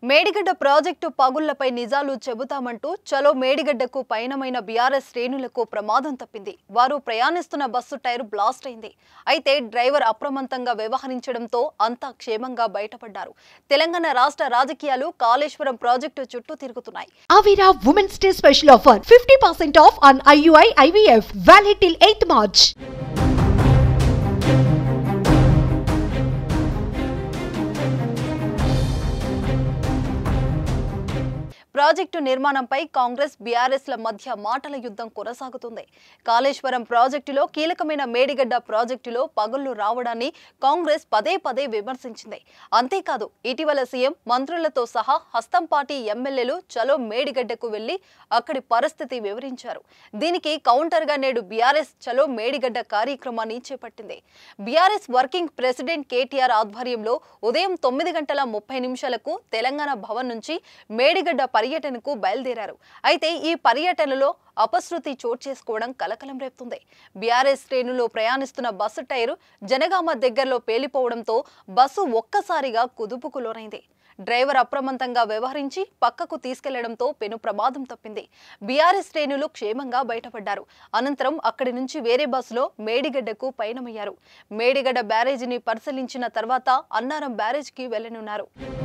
Medigadda project పగుళ్లపై నిజాలు చెబుతామంటూ చలో మేడిగడ్డకు పయనమైన BRS శ్రేణులకు ప్రమాదం తప్పింది వారు ప్రయాణిస్తున్న బస్సు టైర్ బ్లాస్ట్ అయింది అయితే డ్రైవర్ అప్రమత్తంగా వ్యవహరించడంతో అంతా క్షేమంగా బయటపడ్డారు తెలంగాణ రాష్ట్ర రాజకీయాలు కాళేశ్వరం ప్రాజెక్టు చుట్టూ తిరుగుతున్నాయి Avira Women's Day special offer 50% off on IUI IVF valid till 8th March. Project నిర్మాణంపై కాంగ్రెస్ బీఆర్ఎస్ ల మధ్య మాటల యుద్ధం కొనసాగుతుంది కాళేశ్వరం ప్రాజెక్టులో కీలకమైన మేడిగడ్డ ప్రాజెక్టులో పగుళ్లు రావడాన్ని కాంగ్రెస్ పదే పదే విమర్శించింది అంతేకాదు ఇటీవల సీఎం మంత్రులతో సహా హస్తంపాటి ఎమ్మెల్యేలు చలో మేడిగడ్డకు వెళ్లి అక్కడి పరిస్థితి వివరించారు దీనికి కౌంటర్గా నేడు బీఆర్ఎస్ చలో మేడిగడ్డ కార్యక్రమాన్ని చేపట్టింది బీఆర్ఎస్ వర్కింగ్ ప్రెసిడెంట్ కేటీఆర్ ఆధ్వర్యంలో ఉదయం తొమ్మిది గంటల ముప్పై నిమిషాలకు తెలంగాణ భవన్ నుంచి మేడిగడ్డ పర్యటనకు బయలుదేరారు అయితే ఈ పర్యటనలో అపశృతి చోటు చేసుకోవడం కలకలం రేపుతుంది బీఆర్ఎస్ శ్రేణులో ప్రయాణిస్తున్న బస్సు టైరు జనగామ దగ్గరలో పేలిపోవడంతో బస్సు ఒక్కసారిగా కుదుపుకు లోనైంది డ్రైవర్ అప్రమత్తంగా వ్యవహరించి పక్కకు తీసుకెళ్లడంతో పెను ప్రమాదం తప్పింది బీఆర్ఎస్ శ్రేణులు క్షేమంగా బయటపడ్డారు అనంతరం అక్కడి నుంచి వేరే బస్సులో మేడిగడ్డకు పయనమయ్యారు మేడిగడ్డ బ్యారేజీని పరిశీలించిన తర్వాత అన్నారం బ్యారేజ్కి వెళ్లనున్నారు